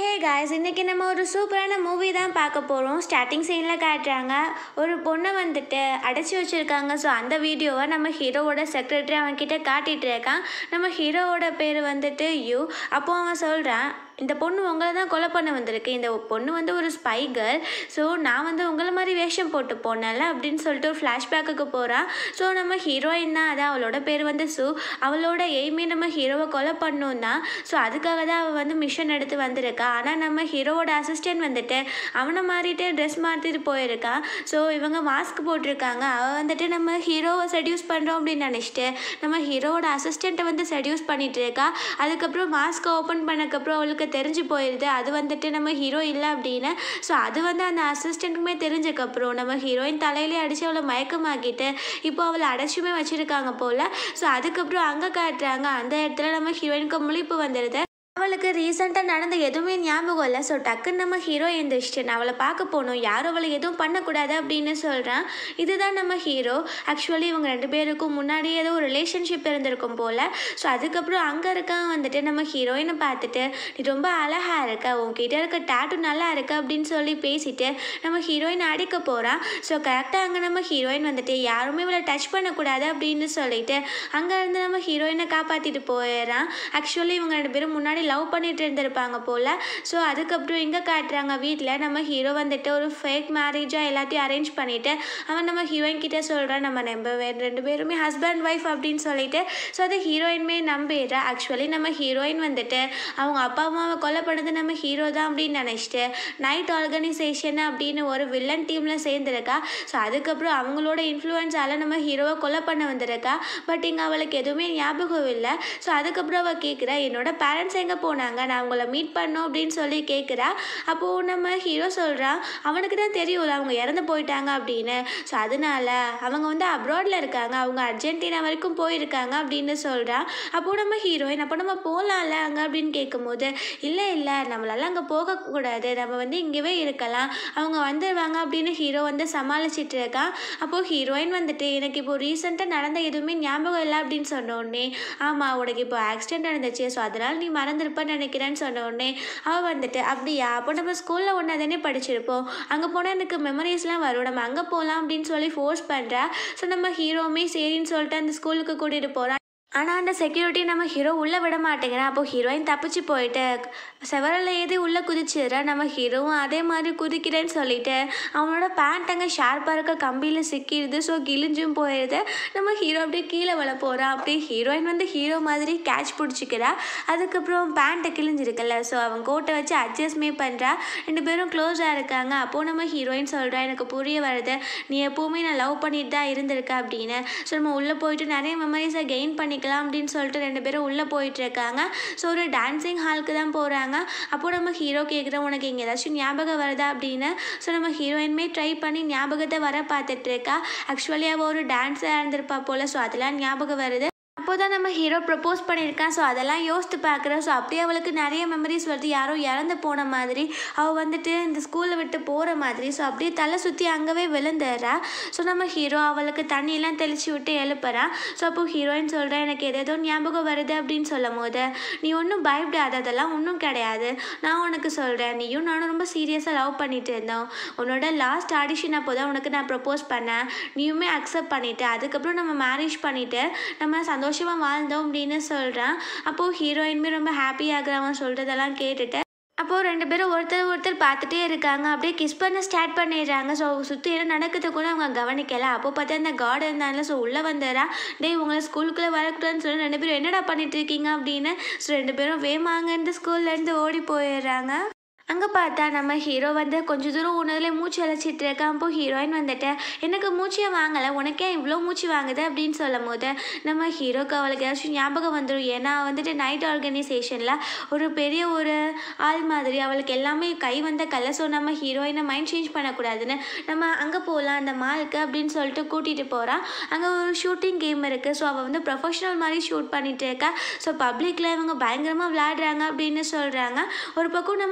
hey guys இன்றைக்கி நம்ம ஒரு சூப்பரான மூவி தான் பார்க்க போகிறோம் ஸ்டார்டிங் சீனில் காட்டுறாங்க ஒரு பொண்ணை வந்துட்டு அடைச்சி வச்சுருக்காங்க ஸோ அந்த வீடியோவை நம்ம ஹீரோவோட செக்ரட்டரி அவன்கிட்ட காட்டிகிட்டு இருக்கான் நம்ம ஹீரோவோட பேர் வந்துட்டு யூ அப்போ அவன் சொல்கிறான் இந்த பொண்ணு உங்களை தான் கொலை பண்ண வந்திருக்கு இந்த பொண்ணு வந்து ஒரு ஸ்பை கேர்ள் ஸோ நான் வந்து உங்களை மாதிரி வேஷம் போட்டு போனேன்ல அப்படின்னு சொல்லிட்டு ஒரு ஃப்ளாஷ்பேக்குக்கு போகிறான் ஸோ நம்ம ஹீரோயின் தான் அதான் அவளோட பேர் வந்து சு அவளோட எய்மே நம்ம ஹீரோவை கொலை பண்ணணும் தான் ஸோ அதுக்காக தான் அவள் வந்து மிஷன் எடுத்து வந்திருக்கா ஆனால் நம்ம ஹீரோவோட அசிஸ்டன்ட் வந்துட்டு அவனை மாறிட்டு ட்ரெஸ் மாற்றிட்டு போயிருக்கான் ஸோ இவங்க மாஸ்க் போட்டிருக்காங்க அவள் வந்துட்டு நம்ம ஹீரோவை செடியூஸ் பண்ணுறோம் அப்படின்னு நினச்சிட்டு நம்ம ஹீரோவோட அசிஸ்டண்ட்டை வந்து செடியூஸ் பண்ணிட்டு இருக்கா அதுக்கப்புறம் மாஸ்க்கை ஓப்பன் பண்ணக்கப்புறம் அவளுக்கு தெரிஞ்சு போயிடுது அது வந்துட்டு நம்ம ஹீரோ இல்லை அப்படின்னு ஸோ அது வந்து அந்த அசிஸ்டண்ட்டுக்குமே தெரிஞ்சக்கப்புறம் நம்ம ஹீரோயின் தலையிலே அடித்து அவளை மயக்கமாக்கிட்டு இப்போ அவளை அடைச்சுமே வச்சுருக்காங்க போல் ஸோ அதுக்கப்புறம் அங்கே காட்டுறாங்க அந்த இடத்துல நம்ம ஹீரோயினுக்கு முழிப்பு வந்துடுது அவளுக்கு ரீசெண்டாக நடந்த எதுவுமே ஞாபகம் இல்லை ஸோ டக்குன்னு நம்ம ஹீரோ எந்திரிச்சிட்டு நான் அவளை பார்க்க போகணும் யாரும் அவளை எதுவும் பண்ணக்கூடாது அப்படின்னு சொல்கிறான் இதுதான் நம்ம ஹீரோ ஆக்சுவலி இவங்க ரெண்டு பேருக்கும் முன்னாடி ஏதோ ஒரு ரிலேஷன்ஷிப் இருந்திருக்கும் போல் ஸோ அதுக்கப்புறம் அங்கே இருக்கான் வந்துட்டு நம்ம ஹீரோயினை பார்த்துட்டு நீ ரொம்ப அழகாக இருக்க உன்கிட்ட இருக்க டேட்டு நல்லா இருக்கு அப்படின்னு சொல்லி பேசிட்டு நம்ம ஹீரோயின் அடிக்க போகிறான் ஸோ கரெக்டாக அங்கே நம்ம ஹீரோயின் வந்துட்டு யாருமே இவளை டச் பண்ணக்கூடாது அப்படின்னு சொல்லிட்டு அங்கேருந்து நம்ம ஹீரோயினை காப்பாற்றிட்டு போயிடுறான் ஆக்சுவலி இவங்க ரெண்டு பேரும் முன்னாடி லவ் பண்ணிட்டு இருந்திருப்பாங்க போல் ஸோ அதுக்கப்புறம் இங்கே காட்டுறாங்க வீட்டில் நம்ம ஹீரோ வந்துட்டு ஒரு ஃபேக் மேரேஜாக எல்லாத்தையும் அரேஞ்ச் பண்ணிவிட்டு அவன் நம்ம ஹீரோயின் கிட்டே சொல்கிறான் நம்ம நம்ம வே- ரெண்டு பேருமே ஹஸ்பண்ட் ஒய்ஃப் அப்படின்னு சொல்லிட்டு ஸோ அது ஹீரோயின்மே நம்பிடுறா ஆக்சுவலி நம்ம ஹீரோயின் வந்துட்டு அவங்க அப்பா அம்மாவை கொலை பண்ணது நம்ம ஹீரோ தான் அப்படின்னு நினச்சிட்டு நைட் ஆர்கனைசேஷன் அப்படின்னு ஒரு வில்லன் டீமில் சேர்ந்துருக்கா ஸோ அதுக்கப்புறம் அவங்களோட இன்ஃப்ளூயன்ஸால் நம்ம ஹீரோவை கொலை பண்ண வந்திருக்கா பட் இங்கே அவளுக்கு எதுவுமே ஞாபகம் இல்லை ஸோ அதுக்கப்புறம் அவள் கேட்குறா என்னோட பேரண்ட்ஸ் எங்கே போனாங்க நான் அவங்கள மீட் பண்ணோம் அப்படின்னு சொல்லி கேட்குறா அப்போது நம்ம ஹீரோ சொல்கிறான் அவனுக்கு தான் தெரியும்ல அவங்க இறந்து போயிட்டாங்க அப்படின்னு ஸோ அதனால அவங்க வந்து அப்ராடில் இருக்காங்க அவங்க அர்ஜென்டினா வரைக்கும் போயிருக்காங்க அப்படின்னு சொல்கிறான் அப்போது நம்ம ஹீரோயின் அப்போ நம்ம போகலாம்ல அங்கே அப்படின்னு கேட்கும்போது இல்லை இல்லை நம்மளால அங்கே போகக்கூடாது நம்ம வந்து இங்கேவே இருக்கலாம் அவங்க வந்துடுவாங்க அப்படின்னு ஹீரோ வந்து சமாளிச்சிட்டு இருக்கான் அப்போது ஹீரோயின் வந்துட்டு எனக்கு இப்போ ரீசெண்டாக நடந்த எதுவுமே ஞாபகம் இல்லை அப்படின்னு சொன்ன உடனே ஆமாம் உனக்கு இப்போ ஆக்சிடென்ட் நடந்துச்சு ஸோ அதனால் நீ மறந்துருப்பேன்னு நினைக்கிறேன்னு சொன்ன உடனே அவள் வந்துட்டு அப்படியா அப்போ நம்ம ஸ்கூலில் ஒன்றா தானே படிச்சிருப்போம் அங்கே போனால் எனக்கு மெமரிஸ்லாம் வரும் நம்ம அங்கே போகலாம் அப்படின்னு சொல்லி ஃபோர்ஸ் பண்ணுறா ஸோ நம்ம ஹீரோவுமே சரின்னு சொல்லிட்டு அந்த ஸ்கூலுக்கு கூட்டிகிட்டு போகிறான் ஆனால் அந்த செக்யூரிட்டி நம்ம ஹீரோ உள்ளே விட மாட்டேங்கிறான் அப்போ ஹீரோயின் தப்பிச்சு போயிட்டு செவரில் ஏறி உள்ளே குதிச்சிடுறா நம்ம ஹீரோவும் அதே மாதிரி குதிக்கிறேன்னு சொல்லிட்டு அவனோட பேண்ட் அங்கே ஷார்ப்பாக இருக்க கம்பியில் சிக்கிடுது ஸோ கிழிஞ்சும் போயிடுது நம்ம ஹீரோ அப்படியே கீழே விழ போகிறான் அப்படியே ஹீரோயின் வந்து ஹீரோ மாதிரி கேட்ச் பிடிச்சிக்கிறா அதுக்கப்புறம் பேண்ட்டை கிழிஞ்சிருக்குல்ல ஸோ அவன் கோட்டை வச்சு அட்ஜஸ்ட்மே பண்ணுறா ரெண்டு பேரும் க்ளோஸாக இருக்காங்க அப்போது நம்ம ஹீரோயின் சொல்கிறா எனக்கு புரிய வருது நீ எப்போவுமே நான் லவ் பண்ணிட்டு தான் இருந்திருக்க அப்படின்னு ஸோ நம்ம உள்ளே போயிட்டு நிறைய மெமரிஸை கெயின் பண்ணிக்கலாம் அப்படின்னு சொல்லிட்டு ரெண்டு பேரும் உள்ளே போயிட்டு இருக்காங்க ஸோ ஒரு டான்ஸிங் ஹாலுக்கு தான் போகிறாங்க அப்போது நம்ம ஹீரோ கேட்குற உனக்கு இங்கே ஏதாச்சும் ஞாபகம் வருதா அப்படின்னு ஸோ நம்ம ஹீரோயின்மே ட்ரை பண்ணி ஞாபகத்தை வர பார்த்துட்டு இருக்கா ஆக்சுவலி அவள் ஒரு டான்ஸாக இருந்திருப்பா போல் ஸோ அதெல்லாம் ஞாபகம் வருது அப்போ தான் நம்ம ஹீரோ ப்ரப்போஸ் பண்ணியிருக்கான் ஸோ அதெல்லாம் யோசித்து பார்க்குறேன் ஸோ அப்படியே அவளுக்கு நிறைய மெமரிஸ் வருது யாரோ இறந்து போன மாதிரி அவள் வந்துட்டு இந்த ஸ்கூலை விட்டு போகிற மாதிரி ஸோ அப்படியே தலை சுற்றி அங்கவே விழுந்துடுறா ஸோ நம்ம ஹீரோ அவளுக்கு தண்ணியெல்லாம் தெளித்து விட்டு எழுப்புறான் ஸோ அப்போ ஹீரோயின் சொல்கிறா எனக்கு ஏதேதோ ஞாபகம் வருது அப்படின்னு சொல்லும் போது நீ ஒன்றும் பயப்படாத அதெல்லாம் ஒன்றும் கிடையாது நான் உனக்கு சொல்கிறேன் நீயும் நானும் ரொம்ப சீரியஸாக லவ் பண்ணிட்டு இருந்தோம் உன்னோட லாஸ்ட் ஆடிஷன் அப்போ தான் உனக்கு நான் ப்ரப்போஸ் பண்ணேன் நீயுமே அக்செப்ட் பண்ணிட்டு அதுக்கப்புறம் நம்ம மேரேஜ் பண்ணிவிட்டு நம்ம சந்தோஷமாக வாழ்ந்தோம் அப்படின்னு சொல்கிறான் அப்போது ஹீரோயின்மே ரொம்ப ஹாப்பி ஆகுறவன் சொல்கிறதெல்லாம் கேட்டுட்டு அப்போது ரெண்டு பேரும் ஒருத்தர் ஒருத்தர் பார்த்துட்டே இருக்காங்க அப்படியே கிஸ் பண்ண ஸ்டார்ட் பண்ணிடுறாங்க ஸோ சுற்றி என்ன நடக்குது கூட அவங்க கவனிக்கல அப்போ பார்த்தா அந்த கார்டு இருந்தால ஸோ உள்ளே வந்துடுறா டேய் உங்களை ஸ்கூலுக்குள்ளே வரக்கூடாதுன்னு சொல்லி ரெண்டு பேரும் என்னடா பண்ணிட்டு இருக்கீங்க அப்படின்னு ஸோ ரெண்டு பேரும் வேமாங்கன்னு ஸ்கூல்லேருந்து ஓடி போயிடுறாங்க அங்கே பார்த்தா நம்ம ஹீரோ வந்து கொஞ்ச தூரம் உணவுல மூச்சு அழைச்சிட்டு இருக்கான் அப்போ ஹீரோயின் வந்துட்டு எனக்கு மூச்சே வாங்கலை உனக்கே இவ்வளோ மூச்சு வாங்குது அப்படின்னு சொல்லும் போது நம்ம ஹீரோக்கு அவளுக்கு ஏதாச்சும் ஞாபகம் வந்துடும் ஏன்னா வந்துட்டு நைட் ஆர்கனைசேஷனில் ஒரு பெரிய ஒரு ஆள் மாதிரி அவளுக்கு எல்லாமே கை வந்த கலை ஸோ நம்ம ஹீரோயினை மைண்ட் சேஞ்ச் பண்ணக்கூடாதுன்னு நம்ம அங்கே போகலாம் அந்த மாலுக்கு அப்படின்னு சொல்லிட்டு கூட்டிகிட்டு போகிறான் அங்கே ஒரு ஷூட்டிங் கேம் இருக்குது ஸோ அவள் வந்து ப்ரொஃபஷனல் மாதிரி ஷூட் பண்ணிட்டு இருக்கா ஸோ பப்ளிக்கில் இவங்க பயங்கரமாக விளையாடுறாங்க அப்படின்னு சொல்கிறாங்க ஒரு பக்கம் நம்ம ஹீரோயினுக்கு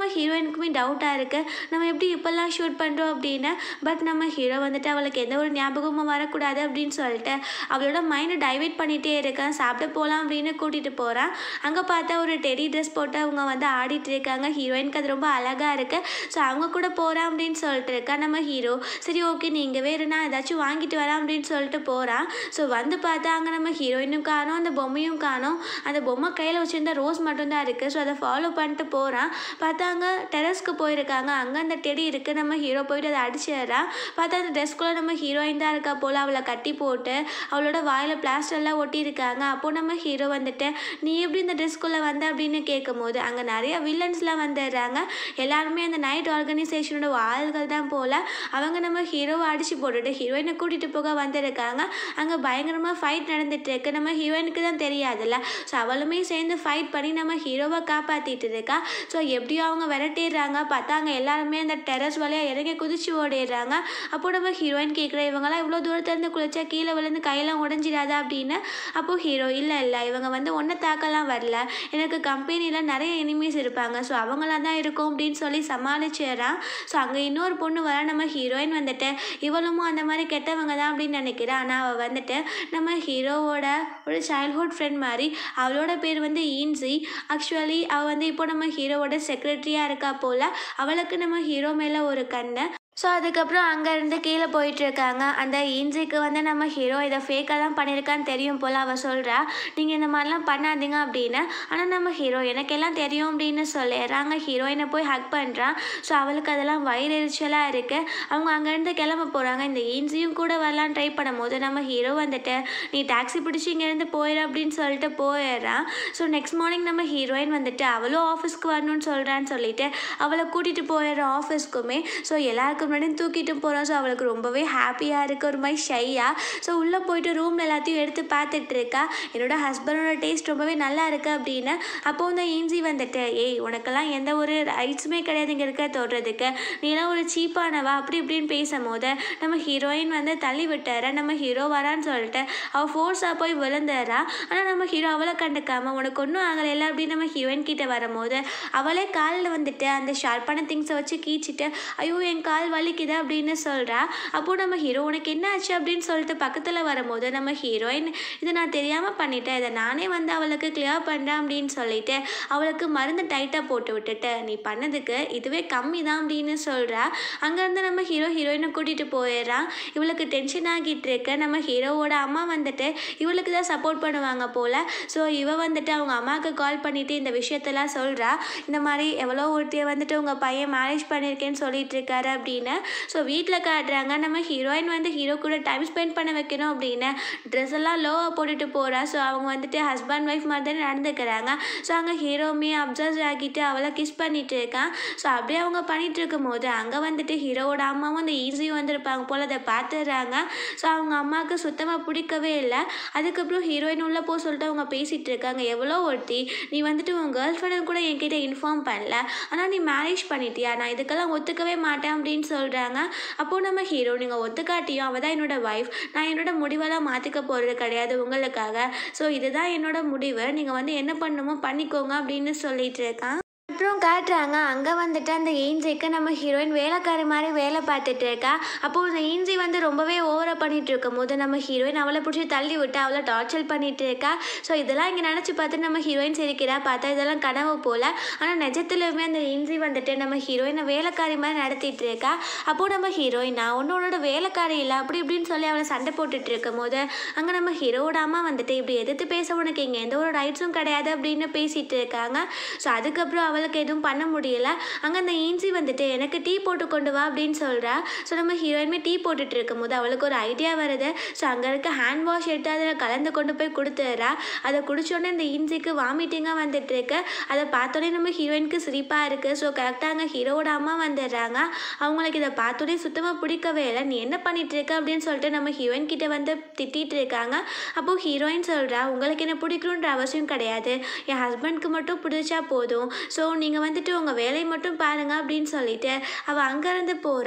ஹீரோயினுக்குமே டவுட்டாக இருக்குது நம்ம எப்படி இப்போல்லாம் ஷூட் பண்ணுறோம் அப்படின்னு பட் நம்ம ஹீரோ வந்துட்டு அவளுக்கு எந்த ஒரு ஞாபகமும் வரக்கூடாது அப்படின்னு சொல்லிட்டு அவளோட மைண்டை டைவர்ட் பண்ணிகிட்டே இருக்கான் சாப்பிட போகலாம் அப்படின்னு கூட்டிகிட்டு போகிறான் அங்கே பார்த்தா ஒரு டெடி ட்ரெஸ் போட்டு அவங்க வந்து ஆடிட்டு இருக்காங்க ஹீரோயினுக்கு அது ரொம்ப அழகாக இருக்குது ஸோ அவங்க கூட போகிறான் அப்படின்னு சொல்லிட்டு இருக்கா நம்ம ஹீரோ சரி ஓகே நீ இங்கே வேறு நான் ஏதாச்சும் வாங்கிட்டு வரேன் அப்படின்னு சொல்லிட்டு போகிறான் ஸோ வந்து பார்த்தா அங்கே நம்ம ஹீரோயினும் காணோம் அந்த பொம்மையும் காணோம் அந்த பொம்மை கையில் வச்சுருந்த ரோஸ் மட்டும்தான் இருக்குது ஸோ அதை ஃபாலோ பண்ணிட்டு போகிறான் பார்த்தா அங்கே டெரஸ்க்கு போயிருக்காங்க அங்கே அந்த டெடி இருக்குது நம்ம ஹீரோ போயிட்டு அதை அடிச்சிடுறான் பார்த்தா அந்த ட்ரெஸ்க்குள்ளே நம்ம ஹீரோயின் தான் இருக்கா போல் அவளை கட்டி போட்டு அவளோட வாயில் பிளாஸ்டர்லாம் ஒட்டியிருக்காங்க அப்போது நம்ம ஹீரோ வந்துட்டு நீ எப்படி இந்த ட்ரெஸ்க்குள்ளே வந்த அப்படின்னு கேட்கும்போது அங்கே நிறைய வில்லன்ஸ்லாம் வந்துடுறாங்க எல்லாருமே அந்த நைட் ஆர்கனைசேஷனோட ஆள்கள் தான் போல் அவங்க நம்ம ஹீரோவை அடித்து போட்டுட்டு ஹீரோயினை கூட்டிகிட்டு போக வந்திருக்காங்க அங்கே பயங்கரமாக ஃபைட் நடந்துட்டு இருக்கு நம்ம ஹீரோயினுக்கு தான் தெரியாதுல்ல ஸோ அவளுமே சேர்ந்து ஃபைட் பண்ணி நம்ம ஹீரோவை காப்பாற்றிட்டு இருக்கா ஸோ எப்படியோ அவங்க விரட்டிடுறாங்க பார்த்தா அங்கே எல்லாருமே அந்த டெரஸ் வழியாக இறங்கி குதிச்சு ஓடிடுறாங்க அப்போ நம்ம ஹீரோயின் கேட்குற இவங்கெல்லாம் இவ்வளோ தூரத்துலேருந்து குளிச்சா கீழே விழுந்து கையெல்லாம் உடஞ்சிடாதா அப்படின்னு அப்போது ஹீரோ இல்லை இல்லை இவங்க வந்து ஒன்றை தாக்கலாம் வரல எனக்கு கம்பெனியில் நிறைய எனிமீஸ் இருப்பாங்க ஸோ அவங்களாம் தான் இருக்கும் அப்படின்னு சொல்லி சமாளிச்சிடுறான் ஸோ அங்கே இன்னொரு பொண்ணு வர நம்ம ஹீரோயின் வந்துட்டு இவளும் அந்த மாதிரி கெட்டவங்க தான் அப்படின்னு நினைக்கிறா ஆனால் அவள் வந்துட்டு நம்ம ஹீரோவோட ஒரு சைல்ட்ஹுட் ஃப்ரெண்ட் மாதிரி அவளோட பேர் வந்து ஈன்சி ஆக்சுவலி அவள் வந்து இப்போ நம்ம ஹீரோவோட செக்ரட்டரியாக இருக்கா போல் அவளுக்கு நம்ம ஹீரோ மேலே ஒரு கண்ணு ஸோ அதுக்கப்புறம் அங்கேருந்து கீழே போயிட்டு இருக்காங்க அந்த இன்ஜிக்கு வந்து நம்ம ஹீரோ இதை ஃபேக்காக தான் பண்ணியிருக்கான்னு தெரியும் போல் அவள் சொல்கிறா நீங்கள் இந்த மாதிரிலாம் பண்ணாதீங்க அப்படின்னு ஆனால் நம்ம ஹீரோ எனக்கெல்லாம் தெரியும் அப்படின்னு சொல்லிடுறாங்க ஹீரோயினை போய் ஹக் பண்ணுறான் ஸோ அவளுக்கு அதெல்லாம் வயிறு எரிச்சலாக இருக்குது அவங்க அங்கேருந்து கிளம்ப போகிறாங்க இந்த ஈன்சியும் கூட வரலான்னு ட்ரை பண்ணும்போது நம்ம ஹீரோ வந்துட்டு நீ டாக்ஸி பிடிச்சி இங்கேருந்து போயிடு அப்படின்னு சொல்லிட்டு போயிடுறான் ஸோ நெக்ஸ்ட் மார்னிங் நம்ம ஹீரோயின் வந்துட்டு அவளும் ஆஃபீஸ்க்கு வரணும்னு சொல்கிறான்னு சொல்லிட்டு அவளை கூட்டிகிட்டு போயிடுறோம் ஆஃபீஸ்க்குமே ஸோ எல்லாருக்கும் முன்னாடி தூக்கிட்டு போகிறோம் ஸோ அவளுக்கு ரொம்பவே ஹாப்பியாக இருக்குது ஒரு மாதிரி ஷையாக ஸோ உள்ளே போயிட்டு ரூமில் எல்லாத்தையும் எடுத்து பார்த்துட்டு இருக்கா என்னோட ஹஸ்பண்டோட டேஸ்ட் ரொம்பவே நல்லா இருக்குது அப்படின்னு அப்போ இந்த ஈன்சி வந்துட்டு ஏய் உனக்கெல்லாம் எந்த ஒரு ரைட்ஸுமே கிடையாது இங்கே இருக்க தொடுறதுக்கு நீலாம் ஒரு சீப்பானவா அப்படி இப்படின்னு பேசும்போது நம்ம ஹீரோயின் வந்து தள்ளி விட்டார நம்ம ஹீரோ வரான்னு சொல்லிட்டு அவள் ஃபோர்ஸாக போய் விழுந்துடுறா ஆனால் நம்ம ஹீரோ அவளை கண்டுக்காம உனக்கு ஒன்றும் ஆகலைல்ல அப்படின்னு நம்ம ஹீரோயின் கிட்ட வரும்போது அவளே காலில் வந்துட்டு அந்த ஷார்ப்பான திங்ஸை வச்சு கீச்சிட்டு ஐயோ என் கால் வலிக்குது அப்படின்னு சொல்கிறா அப்போது நம்ம ஹீரோ உனக்கு என்ன ஆச்சு அப்படின்னு சொல்லிட்டு பக்கத்தில் வரும்போது நம்ம ஹீரோயின் இது நான் தெரியாமல் பண்ணிட்டேன் இதை நானே வந்து அவளுக்கு கிளியர் பண்ணுறேன் அப்படின்னு சொல்லிட்டு அவளுக்கு மருந்து டைட்டாக போட்டு விட்டுட்டு நீ பண்ணதுக்கு இதுவே கம்மி தான் அப்படின்னு சொல்கிறா அங்கேருந்து நம்ம ஹீரோ ஹீரோயினை கூட்டிகிட்டு போயிடுறான் இவளுக்கு டென்ஷன் ஆகிட்டு இருக்க நம்ம ஹீரோவோட அம்மா வந்துட்டு இவளுக்கு தான் சப்போர்ட் பண்ணுவாங்க போல் ஸோ இவ வந்துட்டு அவங்க அம்மாவுக்கு கால் பண்ணிவிட்டு இந்த விஷயத்தெல்லாம் சொல்கிறா இந்த மாதிரி எவ்வளோ ஒருத்தைய வந்துட்டு உங்கள் பையன் மேரேஜ் பண்ணியிருக்கேன்னு சொல்லிட்டு இருக்காரு அப்படின்னு ஸோ வீட்டில் காட்டுறாங்க நம்ம ஹீரோயின் வந்து ஹீரோ கூட டைம் ஸ்பெண்ட் பண்ண வைக்கணும் அப்படின்னு ட்ரெஸ் எல்லாம் லோவாக போட்டுட்டு போகிறா ஸோ அவங்க வந்துட்டு ஹஸ்பண்ட் ஒய்ஃப் மாதிரி தானே நடந்துக்கிறாங்க ஸோ அங்கே ஹீரோமே அப்சர்வ் ஆகிட்டு அவளை கிஸ் பண்ணிட்டு இருக்கான் ஸோ அப்படியே அவங்க பண்ணிட்டு இருக்கும்போது அங்கே வந்துட்டு ஹீரோவோட அம்மாவும் அந்த ஈஸியும் வந்திருப்பாங்க போல் அதை பார்த்துடுறாங்க ஸோ அவங்க அம்மாவுக்கு சுத்தமாக பிடிக்கவே இல்லை அதுக்கப்புறம் ஹீரோயின் உள்ளே போக சொல்லிட்டு அவங்க பேசிகிட்டு இருக்காங்க எவ்வளோ ஒருத்தி நீ வந்துட்டு உன் கேர்ள் ஃப்ரெண்டு கூட என்கிட்ட இன்ஃபார்ம் பண்ணல ஆனால் நீ மேரேஜ் பண்ணிட்டியா நான் இதுக்கெல்லாம் ஒத்துக்கவே மாட்டேன் அப்படின்னு சொல்கிறாங்க அப்போது நம்ம ஹீரோ நீங்கள் ஒத்துக்காட்டியும் அவள் தான் என்னோட ஒய்ஃப் நான் என்னோட முடிவெல்லாம் மாற்றிக்க போகிறது கிடையாது உங்களுக்காக ஸோ இதுதான் என்னோட முடிவு நீங்கள் வந்து என்ன பண்ணுமோ பண்ணிக்கோங்க அப்படின்னு சொல்லிட்டு இருக்கான் அப்புறம் காட்டுறாங்க அங்கே வந்துட்டு அந்த ஏஞ்சிக்கு நம்ம ஹீரோயின் வேலைக்காரி மாதிரி வேலை பார்த்துட்டு இருக்கா அப்போது அந்த ஏஞ்சி வந்து ரொம்பவே ஓவராக பண்ணிட்டு இருக்கும் போது நம்ம ஹீரோயின் அவளை பிடிச்சி தள்ளி விட்டு அவளை டார்ச்சர் பண்ணிட்டு இருக்கா ஸோ இதெல்லாம் இங்கே நினச்சி பார்த்து நம்ம ஹீரோயின் சிரிக்கிறா பார்த்தா இதெல்லாம் கனவு போல் ஆனால் நிஜத்துலையுமே அந்த ஏஞ்சி வந்துட்டு நம்ம ஹீரோயினை வேலைக்காரி மாதிரி நடத்திட்டு இருக்கா அப்போது நம்ம ஹீரோயின் நான் ஒன்னோட வேலைக்காரி இல்லை அப்படி இப்படின்னு சொல்லி அவளை சண்டை போட்டுட்டு இருக்கும் போது அங்கே நம்ம ஹீரோவோட அம்மா வந்துட்டு இப்படி எதிர்த்து பேச உனக்கு இங்கே எந்த ஒரு ரைட்ஸும் கிடையாது அப்படின்னு பேசிட்டு இருக்காங்க ஸோ அதுக்கப்புறம் அவளுக்கு எதுவும் பண்ண முடியல அங்கே அந்த ஈன்சி வந்துட்டு எனக்கு டீ போட்டு கொண்டு வா அப்படின்னு சொல்கிறா ஸோ நம்ம ஹீரோயினுமே டீ போட்டுட்டு இருக்கும்போது அவளுக்கு ஒரு ஐடியா வருது ஸோ அங்கே இருக்க ஹேண்ட் வாஷ் எடுத்து அதில் கலந்து கொண்டு போய் கொடுத்துட்றா அதை குடிச்சோடனே இந்த ஈன்சிக்கு வாமிட்டிங்காக வந்துட்டு இருக்கு அதை பார்த்தோன்னே நம்ம ஹீரோயினுக்கு சிரிப்பாக இருக்குது ஸோ கரெக்டாக அங்கே ஹீரோவோட அம்மா வந்துடுறாங்க அவங்களுக்கு இதை பார்த்தோன்னே சுத்தமாக பிடிக்கவே இல்லை நீ என்ன பண்ணிட்டு இருக்க அப்படின்னு சொல்லிட்டு நம்ம ஹீரோயின் கிட்ட வந்து திட்டிட்டு இருக்காங்க அப்போது ஹீரோயின் சொல்கிறா உங்களுக்கு என்ன பிடிக்கணுன்ற அவசியம் கிடையாது என் ஹஸ்பண்ட்க்கு மட்டும் பிடிச்சா போதும் ஸோ நீங்கள் வந்துட்டு உங்கள் வேலையை மட்டும் பாருங்க அப்படின்னு சொல்லிட்டு அவள் அங்கேருந்து போகிறா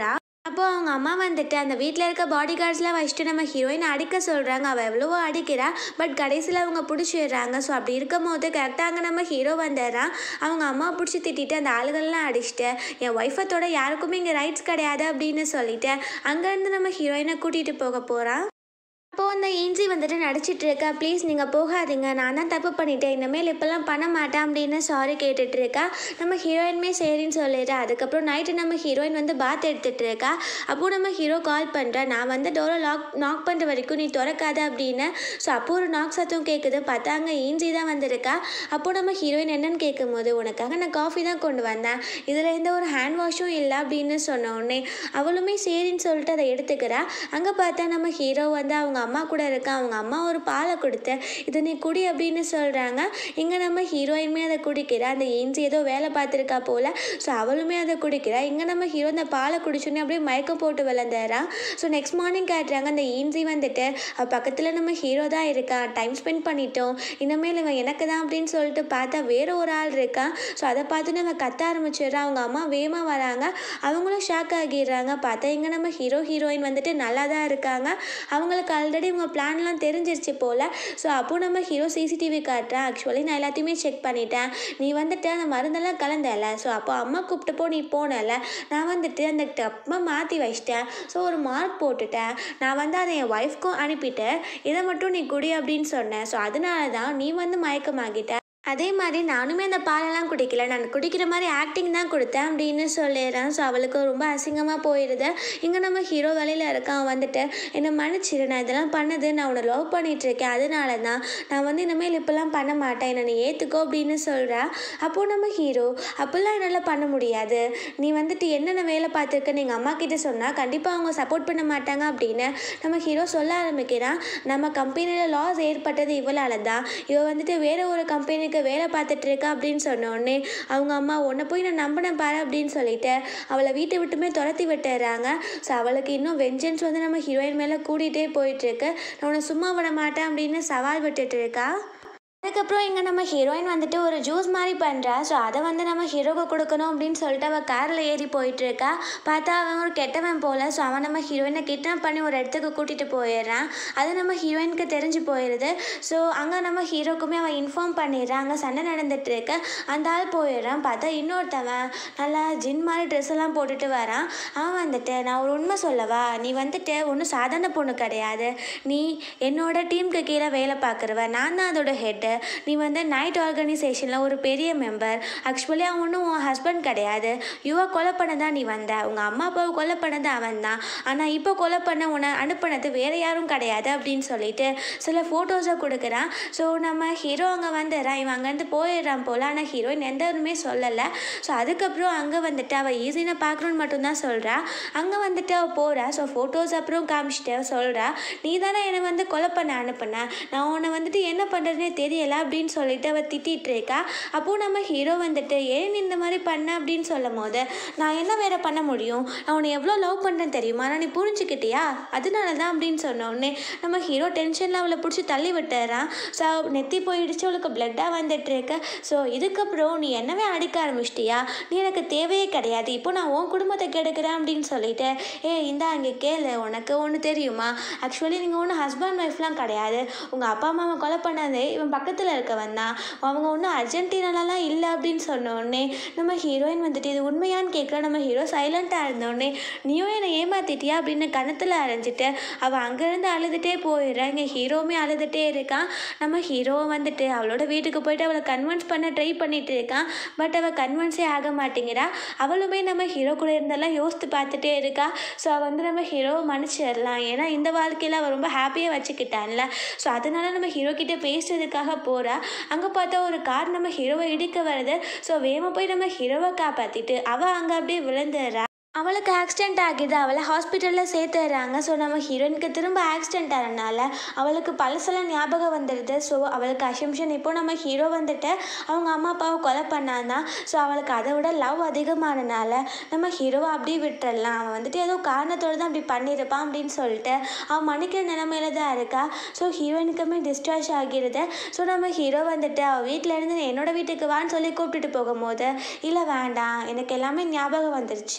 அப்போது அவங்க அம்மா வந்துட்டு அந்த வீட்டில் இருக்க பாடி கார்ட்ஸ்லாம் வச்சுட்டு நம்ம ஹீரோயின் அடிக்க சொல்கிறாங்க அவள் எவ்வளவோ அடிக்கிறா பட் கடைசியில் அவங்க பிடிச்சிடுறாங்க ஸோ அப்படி இருக்கும் போது கரெக்டாக அங்கே நம்ம ஹீரோ வந்துடுறான் அவங்க அம்மா பிடிச்சி திட்டிட்டு அந்த ஆளுகள்லாம் அடிச்சுட்டு என் ஒய்ஃபத்தோட யாருக்குமே இங்கே ரைட்ஸ் கிடையாது அப்படின்னு சொல்லிட்டு அங்கேருந்து நம்ம ஹீரோயினை கூட்டிகிட்டு போக போகிறான் அப்போது அந்த ஏஞ்சி வந்துட்டு நடிச்சிட்டு இருக்கா ப்ளீஸ் நீங்கள் போகாதீங்க நான் தான் தப்பு பண்ணிட்டேன் இனிமேல் இப்போல்லாம் பண்ண மாட்டேன் அப்படின்னு சாரி கேட்டுட்டு இருக்கா நம்ம ஹீரோயினுமே சரின்னு சொல்லிட்டு அதுக்கப்புறம் நைட்டு நம்ம ஹீரோயின் வந்து பாத் எடுத்துட்டு இருக்கா அப்போது நம்ம ஹீரோ கால் பண்ணுறா நான் வந்து டோரை லாக் நாக் பண்ணுற வரைக்கும் நீ திறக்காத அப்படின்னு ஸோ அப்போ ஒரு நாக் சத்தம் கேட்குது பார்த்தா அங்கே ஏஞ்சி தான் வந்திருக்கா அப்போது நம்ம ஹீரோயின் என்னன்னு கேட்கும்போது உனக்காக நான் காஃபி தான் கொண்டு வந்தேன் இதில் எந்த ஒரு ஹேண்ட் வாஷும் இல்லை அப்படின்னு சொன்ன உடனே அவளுமே சரின்னு சொல்லிட்டு அதை எடுத்துக்கிறா அங்கே பார்த்தா நம்ம ஹீரோ வந்து அவங்க அம்மா கூட இருக்கா அவங்க அம்மா ஒரு பாலை கொடுத்து இதை நீ குடி அப்படின்னு சொல்கிறாங்க இங்கே நம்ம ஹீரோயினுமே அதை குடிக்கிறா அந்த ஏஞ்சி ஏதோ வேலை பார்த்துருக்கா போல் ஸோ அவளுமே அதை குடிக்கிறா இங்கே நம்ம ஹீரோ அந்த பாலை குடிச்சோன்னே அப்படியே மயக்கம் போட்டு விளந்துறா ஸோ நெக்ஸ்ட் மார்னிங் காட்டுறாங்க அந்த ஏஞ்சி வந்துட்டு அவ பக்கத்தில் நம்ம ஹீரோ தான் இருக்கா டைம் ஸ்பெண்ட் பண்ணிட்டோம் இனிமேல் இவன் எனக்கு தான் அப்படின்னு சொல்லிட்டு பார்த்தா வேற ஒரு ஆள் இருக்கான் ஸோ அதை பார்த்து நம்ம கத்த ஆரம்பிச்சிடுறா அவங்க அம்மா வேகமாக வராங்க அவங்களும் ஷாக் ஆகிடுறாங்க பார்த்தா இங்கே நம்ம ஹீரோ ஹீரோயின் வந்துட்டு நல்லா தான் இருக்காங்க அவங்களுக்கு ஆல்ரெடி இவங்க பிளான்லாம் தெரிஞ்சிருச்சு போல் ஸோ அப்போ நம்ம ஹீரோ சிசிடிவி காட்டுறேன் ஆக்சுவலி நான் எல்லாத்தையுமே செக் பண்ணிட்டேன் நீ வந்துட்டு அந்த மருந்தெல்லாம் கலந்தல ஸோ அப்போ அம்மா கூப்பிட்டப்போ நீ போனல நான் வந்துட்டு அந்த டப்பை மாற்றி வச்சிட்டேன் ஸோ ஒரு மார்க் போட்டுட்டேன் நான் வந்து அதை என் ஒய்ஃப்க்கும் அனுப்பிட்டு இதை மட்டும் நீ குடி அப்படின்னு சொன்னேன் ஸோ அதனால தான் நீ வந்து மயக்கமாகிட்ட அதே மாதிரி நானுமே அந்த பாலெல்லாம் குடிக்கல நான் குடிக்கிற மாதிரி ஆக்டிங் தான் கொடுத்தேன் அப்படின்னு சொல்லிடுறேன் ஸோ அவளுக்கு ரொம்ப அசிங்கமாக போயிடுது இங்கே நம்ம ஹீரோ வேலையில் இருக்கான் வந்துட்டு என்னை மன்னிச்சிரு நான் இதெல்லாம் பண்ணது நான் உன்னை லவ் பண்ணிட்டு இருக்கேன் அதனால தான் நான் வந்து இனிமேல் இப்படிலாம் பண்ண மாட்டேன் என்னை நீ ஏற்றுக்கோ அப்படின்னு சொல்கிறா அப்போது நம்ம ஹீரோ அப்படிலாம் என்னால் பண்ண முடியாது நீ வந்துட்டு என்னென்ன வேலை பார்த்துருக்க நீங்கள் அம்மா கிட்ட சொன்னால் கண்டிப்பாக அவங்க சப்போர்ட் பண்ண மாட்டாங்க அப்படின்னு நம்ம ஹீரோ சொல்ல ஆரம்பிக்கிறான் நம்ம கம்பெனியில் லாஸ் ஏற்பட்டது இவளால தான் இவ வந்துட்டு வேற ஒரு கம்பெனிக்கு வேலை பார்த்துட்டு இருக்கா அப்படின்னு சொன்ன உடனே அவங்க அம்மா உன்னை போய் நான் நம்பினேன் பாரு அப்படின்னு சொல்லிட்டு அவளை வீட்டை விட்டுமே துரத்தி விட்டுறாங்க ஸோ அவளுக்கு இன்னும் வெஞ்சன்ஸ் வந்து நம்ம ஹீரோயின் மேலே கூட்டிகிட்டே போயிட்டுருக்கு நான் உன்னை சும்மா விட மாட்டேன் அப்படின்னு சவால் விட்டுட்டு இருக்கா அதுக்கப்புறம் இங்கே நம்ம ஹீரோயின் வந்துட்டு ஒரு ஜூஸ் மாதிரி பண்ணுறா ஸோ அதை வந்து நம்ம ஹீரோக்கு கொடுக்கணும் அப்படின்னு சொல்லிட்டு அவள் காரில் ஏறி போயிட்டு இருக்கா பார்த்தா அவன் ஒரு கெட்டவன் போல் ஸோ அவன் நம்ம ஹீரோயினை கிட்னாப் பண்ணி ஒரு இடத்துக்கு கூட்டிகிட்டு போயிடுறான் அது நம்ம ஹீரோயினுக்கு தெரிஞ்சு போயிடுது ஸோ அங்கே நம்ம ஹீரோக்குமே அவன் இன்ஃபார்ம் பண்ணிடுறான் அங்கே சண்டை நடந்துட்டு இருக்கு அந்த ஆள் போயிடுறான் பார்த்தா இன்னொருத்தவன் நல்லா ஜின் மாதிரி ட்ரெஸ் எல்லாம் போட்டுட்டு வரான் அவன் வந்துட்டு நான் ஒரு உண்மை சொல்லவா நீ வந்துட்டு ஒன்றும் சாதாரண பொண்ணு கிடையாது நீ என்னோட டீமுக்கு கீழே வேலை பார்க்குறவ நான் தான் அதோட ஹெட்டு நீ வந்து நைட் ஆர்கனைசேஷனில் ஒரு பெரிய மெம்பர் ஆக்சுவலி அவன் ஒன்றும் உன் ஹஸ்பண்ட் கிடையாது யுவா கொலை பண்ண தான் நீ வந்த உங்கள் அம்மா அப்பாவை கொலை பண்ணது அவன் தான் ஆனால் இப்போ கொலை பண்ண உன்னை அனுப்புனது வேறு யாரும் கிடையாது அப்படின்னு சொல்லிட்டு சில ஃபோட்டோஸை கொடுக்குறான் ஸோ நம்ம ஹீரோ அங்கே வந்துடுறான் இவன் அங்கேருந்து போயிடுறான் போல் ஆனால் ஹீரோயின் எந்த ஒன்றுமே சொல்லலை ஸோ அதுக்கப்புறம் அங்கே வந்துட்டு அவள் ஈஸியாக பார்க்கணுன்னு மட்டும்தான் சொல்கிறா அங்கே வந்துட்டு அவள் போகிறா ஸோ ஃபோட்டோஸ் அப்புறம் காமிச்சிட்டு சொல்கிறா நீ தானே என்னை வந்து கொலை பண்ண அனுப்புன நான் உன்னை வந்துட்டு என்ன பண்ணுறதுனே தெரியல அப்படின்னு சொல்லிட்டு அவள் திட்டிகிட்டு இருக்கா அப்போது நம்ம ஹீரோ வந்துட்டு ஏன் நீ இந்த மாதிரி பண்ண அப்படின்னு சொல்லும் போது நான் என்ன வேற பண்ண முடியும் நான் உன்னை எவ்வளோ லவ் பண்ணுறேன் தெரியுமா நான் நீ புரிஞ்சுக்கிட்டியா அதனால தான் அப்படின்னு சொன்ன உடனே நம்ம ஹீரோ டென்ஷனில் அவளை பிடிச்சி தள்ளி விட்டுறான் ஸோ நெத்தி போயிடுச்சு அவளுக்கு பிளட்டாக வந்துட்டு இருக்கு ஸோ இதுக்கப்புறம் நீ என்னவே அடிக்க ஆரம்பிச்சிட்டியா நீ எனக்கு தேவையே கிடையாது இப்போ நான் உன் குடும்பத்தை கெடுக்கிறேன் அப்படின்னு சொல்லிட்டு ஏ இந்தா இங்கே கேளு உனக்கு ஒன்று தெரியுமா ஆக்சுவலி நீங்கள் ஒன்றும் ஹஸ்பண்ட் ஒய்ஃப்லாம் கிடையாது உங்கள் அப்பா அம்மாவை கொலை பண்ணதே இவன் பக்கத்தில் இருக்கவன் தான் அவங்க ஒன்றும் அர்ஜென்டினாலலாம் இல்லை அப்படின்னு சொன்ன உடனே நம்ம ஹீரோயின் வந்துட்டு இது உண்மையான்னு கேட்குற நம்ம ஹீரோ சைலண்ட்டாக இருந்தோடனே நீயும் என்னை ஏமாத்திட்டியா அப்படின்னு கணத்தில் அரைஞ்சிட்டு அவள் அங்கேருந்து அழுதுகிட்டே போயிடுறா இங்கே ஹீரோவுமே அழுதுகிட்டே இருக்கான் நம்ம ஹீரோ வந்துட்டு அவளோட வீட்டுக்கு போயிட்டு அவளை கன்வின்ஸ் பண்ண ட்ரை பண்ணிட்டு இருக்கான் பட் அவள் கன்வின்ஸே ஆக மாட்டேங்கிறா அவளுமே நம்ம ஹீரோ கூட இருந்தெல்லாம் யோசித்து பார்த்துட்டே இருக்கா ஸோ அவள் வந்து நம்ம ஹீரோவை மன்னிச்சிடலாம் ஏன்னா இந்த வாழ்க்கையில் அவள் ரொம்ப ஹாப்பியாக வச்சுக்கிட்டான்ல ஸோ அதனால நம்ம ஹீரோ கிட்ட பேசுறதுக்காக போகிறா அங்கே பார்த்தா ஒரு கார் நம்ம ஹீரோவை இடிக்க வருது ஸோ வேகமாக போய் நம்ம ஹீரோவை காப்பாற்றிட்டு அவள் அங்கே அப்படியே விழுந்துடுறா அவளுக்கு ஆக்சிடென்ட் ஆகிடுது அவளை ஹாஸ்பிட்டலில் சேர்த்துறாங்க ஸோ நம்ம ஹீரோயினுக்கு திரும்ப ஆக்சிடென்ட் ஆனனால அவளுக்கு பழசெல்லாம் ஞாபகம் வந்துடுது ஸோ அவளுக்கு அசம்ஷன் இப்போ நம்ம ஹீரோ வந்துட்டு அவங்க அம்மா அப்பாவை கொலை பண்ணாதான் ஸோ அவளுக்கு அதை விட லவ் அதிகமானனால நம்ம ஹீரோவை அப்படியே விட்டுறலாம் அவன் வந்துட்டு ஏதோ காரணத்தோடு தான் அப்படி பண்ணியிருப்பான் அப்படின்னு சொல்லிட்டு அவன் மன்னிக்கிற நிலமையில தான் இருக்கா ஸோ ஹீரோயினுக்குமே டிஸ்சார்ஜ் ஆகிடுது ஸோ நம்ம ஹீரோ வந்துட்டு அவள் வீட்டில் இருந்து என்னோட வீட்டுக்கு வான்னு சொல்லி கூப்பிட்டுட்டு போகும்போது இல்லை வேண்டாம் எனக்கு எல்லாமே ஞாபகம் வந்துருச்சு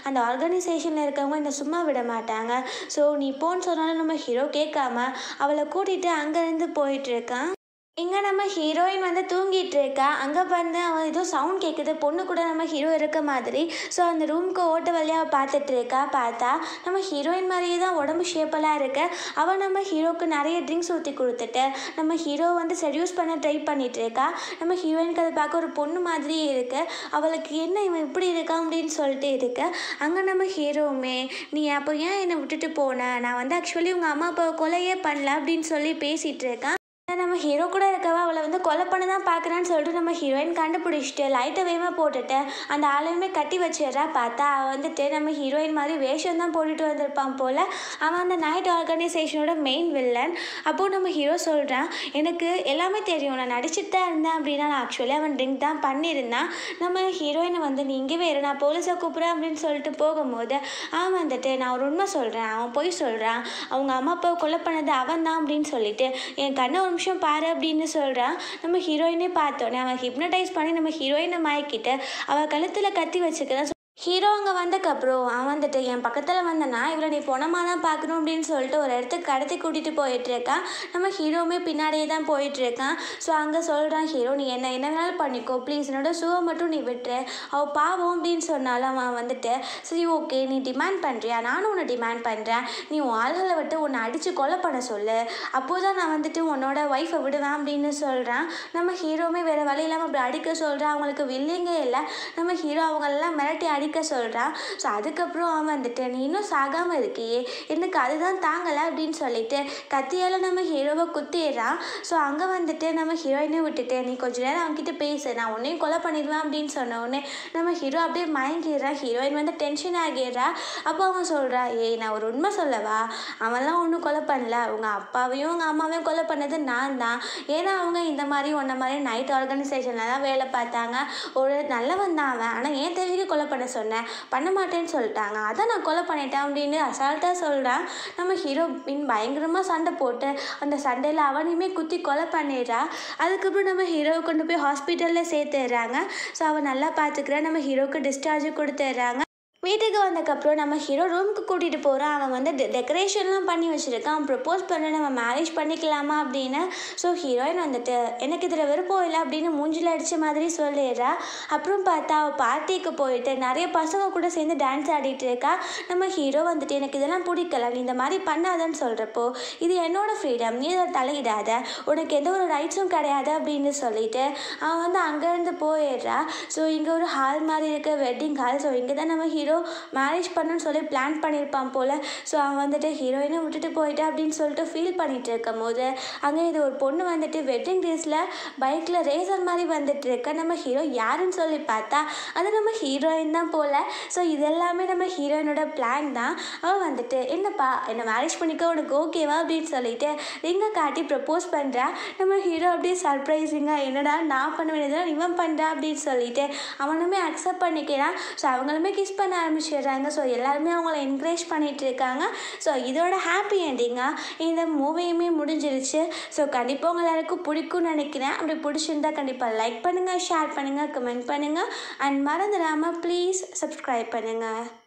அந்த ஆர்கனைசேஷனில் இருக்கவங்க என்னை சும்மா விட மாட்டாங்க ஸோ நீ போன்னு சொன்னாலும் நம்ம ஹீரோ கேட்காம அவளை கூட்டிகிட்டு அங்கேருந்து போயிட்டுருக்கான் இங்கே நம்ம ஹீரோயின் வந்து தூங்கிட்டு இருக்கா அங்கே வந்து அவன் ஏதோ சவுண்ட் கேட்குது பொண்ணு கூட நம்ம ஹீரோ இருக்க மாதிரி ஸோ அந்த ரூமுக்கு ஓட்ட வழியாக அவள் பார்த்துட்டு இருக்கா பார்த்தா நம்ம ஹீரோயின் மாதிரியே தான் உடம்பு ஷேப்பெல்லாம் இருக்கு அவள் நம்ம ஹீரோக்கு நிறைய ட்ரிங்க்ஸ் ஊற்றி கொடுத்துட்டு நம்ம ஹீரோ வந்து செடியூஸ் பண்ண ட்ரை பண்ணிட்டு இருக்கா நம்ம ஹீரோயினுக்கு அதை பார்க்க ஒரு பொண்ணு மாதிரியே இருக்கு அவளுக்கு என்ன இவன் இப்படி இருக்கான் அப்படின்னு சொல்லிட்டு இருக்கு அங்கே நம்ம ஹீரோவுமே நீ அப்போ ஏன் என்னை விட்டுட்டு போன நான் வந்து ஆக்சுவலி உங்கள் அம்மா அப்பாவை கொலையே பண்ணல அப்படின்னு சொல்லி பேசிகிட்டு இருக்கான் நம்ம ஹீரோ கூட இருக்கவ அவளை வந்து கொலை பண்ண தான் பார்க்குறான்னு சொல்லிட்டு நம்ம ஹீரோயின் கண்டுபிடிச்சிட்டு லைட்டை வேகமாக போட்டுட்டு அந்த ஆளையுமே கட்டி வச்சிடுறா பார்த்தா அவள் வந்துட்டு நம்ம ஹீரோயின் மாதிரி வேஷம் தான் போட்டுட்டு வந்திருப்பான் போல் அவன் அந்த நைட் ஆர்கனைசேஷனோட மெயின் வில்லன் அப்போது நம்ம ஹீரோ சொல்கிறான் எனக்கு எல்லாமே தெரியும் நான் நடிச்சிட்டு தான் இருந்தேன் அப்படின்னா நான் ஆக்சுவலி அவன் ட்ரிங்க் தான் பண்ணியிருந்தான் நம்ம ஹீரோயினை வந்து நீ இங்கே வேறு நான் போலீஸை கூப்பிட்றேன் அப்படின்னு சொல்லிட்டு போகும்போது அவன் வந்துட்டு நான் ஒரு உண்மை சொல்கிறேன் அவன் போய் சொல்கிறான் அவங்க அம்மா அப்பாவை கொலை பண்ணது அவன் தான் அப்படின்னு சொல்லிட்டு என் கண்ணை ஒரு நிமிஷம் பாரு அப்படின்னு சொல்கிறான் நம்ம ஹீரோயினே பார்த்தோன்னே அவன் ஹிப்னடைஸ் பண்ணி நம்ம ஹீரோயினை மயக்கிட்டு அவள் கழுத்தில் கத்தி வச்சுக்கிறான் ஹீரோ அங்கே வந்தக்கப்புறம் அவன் வந்துட்டு என் பக்கத்தில் வந்தனா இவளை நீ பொணமாக தான் பார்க்கணும் அப்படின்னு சொல்லிட்டு ஒரு இடத்துக்கு கடத்தி கூட்டிகிட்டு போயிட்டுருக்கான் நம்ம ஹீரோவுமே பின்னாடியே தான் போயிட்டுருக்கான் ஸோ அங்கே சொல்கிறான் ஹீரோ நீ என்ன என்ன வேணாலும் பண்ணிக்கோ ப்ளீஸ் என்னோட ஷூவை மட்டும் நீ விட்டுரு அவள் பாவம் அப்படின்னு சொன்னாலும் அவன் வந்துட்டு சரி ஓகே நீ டிமாண்ட் பண்ணுறியா நானும் உன்னை டிமாண்ட் பண்ணுறேன் நீ உன் ஆள்களை விட்டு உன்னை அடித்து கொலை பண்ண சொல்லு அப்போது தான் நான் வந்துட்டு உன்னோட ஒய்ஃபை விடுவேன் அப்படின்னு சொல்கிறான் நம்ம ஹீரோவுமே வேறு வழி இல்லாமல் அப்படி அடிக்க சொல்கிறான் அவங்களுக்கு வில்லிங்க இல்லை நம்ம ஹீரோ அவங்களெல்லாம் மிரட்டி அடிக்க சொல்கிறான் ஸோ அதுக்கப்புறம் அவன் வந்துட்டு நீ இன்னும் சாகாமல் இருக்கியே எனக்கு அதுதான் தாங்கலை அப்படின்னு சொல்லிட்டு கத்தியால் நம்ம ஹீரோவை குத்திடுறான் ஸோ அங்கே வந்துட்டு நம்ம ஹீரோயினை விட்டுட்டு நீ கொஞ்ச நேரம் அவன்கிட்ட பேசு நான் உன்னையும் கொலை பண்ணிடுவேன் அப்படின்னு சொன்ன உடனே நம்ம ஹீரோ அப்படியே மயங்கிடுறான் ஹீரோயின் வந்து டென்ஷன் ஆகிடுறா அப்போ அவன் சொல்கிறா ஏய் நான் ஒரு உண்மை சொல்லவா அவன்லாம் ஒன்றும் கொலை பண்ணல உங்கள் அப்பாவையும் உங்கள் அம்மாவையும் கொலை பண்ணது நான் தான் ஏன்னா அவங்க இந்த மாதிரி உன்ன மாதிரி நைட் ஆர்கனைசேஷனில் தான் வேலை பார்த்தாங்க ஒரு நல்லவன் தான் அவன் ஆனால் ஏன் தேவைக்கு கொலை பண்ண சொன்னேன் பண்ண மாட்டேன்னு சொல்லிட்டாங்க அதை நான் கொலை பண்ணிட்டேன் அப்படின்னு அசால்ட்டாக சொல்கிறான் நம்ம ஹீரோயின் பயங்கரமாக சண்டை போட்டு அந்த சண்டையில் அவனையுமே குத்தி கொலை பண்ணிடுறா அதுக்கப்புறம் நம்ம ஹீரோவை கொண்டு போய் ஹாஸ்பிட்டலில் சேர்த்துடுறாங்க ஸோ அவன் நல்லா பார்த்துக்கிறா நம்ம ஹீரோவுக்கு டிஸ்சார்ஜ் கொடுத்துட்றாங்க வீட்டுக்கு வந்ததுக்கப்புறம் நம்ம ஹீரோ ரூமுக்கு கூட்டிகிட்டு போகிறான் அவன் வந்து டெ டெக்கரேஷன்லாம் பண்ணி வச்சுருக்கான் அவன் ப்ரப்போஸ் பண்ண நம்ம மேரேஜ் பண்ணிக்கலாமா அப்படின்னு ஸோ ஹீரோயின் வந்துட்டு எனக்கு இதில் விருப்பம் இல்லை அப்படின்னு மூஞ்சில் அடித்த மாதிரி சொல்லிடுறா அப்புறம் பார்த்தா அவள் பார்ட்டிக்கு போயிட்டு நிறைய பசங்க கூட சேர்ந்து டான்ஸ் ஆடிட்டு இருக்கா நம்ம ஹீரோ வந்துட்டு எனக்கு இதெல்லாம் பிடிக்கல நீ இந்த மாதிரி பண்ணாதன்னு சொல்கிறப்போ இது என்னோட ஃப்ரீடம் நீ இதை தலையிடாத உனக்கு எந்த ஒரு ரைட்ஸும் கிடையாது அப்படின்னு சொல்லிட்டு அவன் வந்து அங்கேருந்து போயிடுறா ஸோ இங்கே ஒரு ஹால் மாதிரி இருக்க வெட்டிங் ஹால் ஸோ இங்கே தான் நம்ம ஹீரோ மேரேஜ் பண்ணணும்னு சொல்லி பிளான் பண்ணியிருப்பான் போல் ஸோ அவன் வந்துட்டு ஹீரோயினை விட்டுட்டு போயிட்டா அப்படின்னு சொல்லிட்டு ஃபீல் பண்ணிட்டு இருக்கும் போது அங்கே இது ஒரு பொண்ணு வந்துட்டு வெட்டிங் டேஸில் பைக்கில் ரேசர் மாதிரி வந்துட்டு இருக்க நம்ம ஹீரோ யாருன்னு சொல்லி பார்த்தா அது நம்ம ஹீரோயின் தான் போல் ஸோ இதெல்லாமே நம்ம ஹீரோயினோட பிளான் தான் அவன் வந்துட்டு என்னப்பா என்னை மேரேஜ் பண்ணிக்க உனக்கு ஓகேவா அப்படின்னு சொல்லிட்டு ரிங்கை காட்டி ப்ரப்போஸ் பண்ணுறா நம்ம ஹீரோ அப்படியே சர்ப்ரைசிங்காக என்னடா நான் பண்ண வேண்டியதெல்லாம் இவன் பண்ணுறா அப்படின்னு சொல்லிட்டு அவனுமே அக்செப்ட் பண்ணிக்கிறான் ஸோ அவங்களுமே கிஸ் பண்ண ஆரம்பிச்சிடுறாங்க ஸோ எல்லாருமே அவங்கள என்கரேஜ் பண்ணிட்டு இருக்காங்க ஸோ இதோட ஹாப்பி என்டிங்காக இந்த மூவியுமே முடிஞ்சிருச்சு ஸோ கண்டிப்பாக உங்க எல்லாருக்கும் பிடிக்கும்னு நினைக்கிறேன் அப்படி பிடிச்சிருந்தா கண்டிப்பாக லைக் பண்ணுங்கள் ஷேர் பண்ணுங்கள் கமெண்ட் பண்ணுங்கள் அண்ட் மறந்துடாமல் ப்ளீஸ் சப்ஸ்கிரைப் பண்ணுங்கள்